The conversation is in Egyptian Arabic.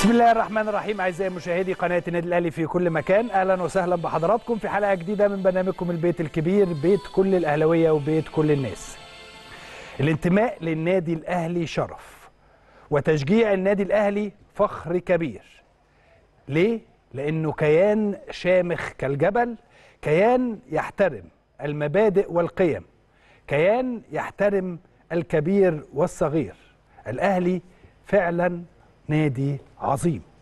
بسم الله الرحمن الرحيم اعزائي مشاهدي قناه النادي الاهلي في كل مكان اهلا وسهلا بحضراتكم في حلقه جديده من برنامجكم البيت الكبير بيت كل الاهلاويه وبيت كل الناس الانتماء للنادي الاهلي شرف وتشجيع النادي الاهلي فخر كبير ليه لانه كيان شامخ كالجبل كيان يحترم المبادئ والقيم كيان يحترم الكبير والصغير الاهلي فعلا نادي عظيم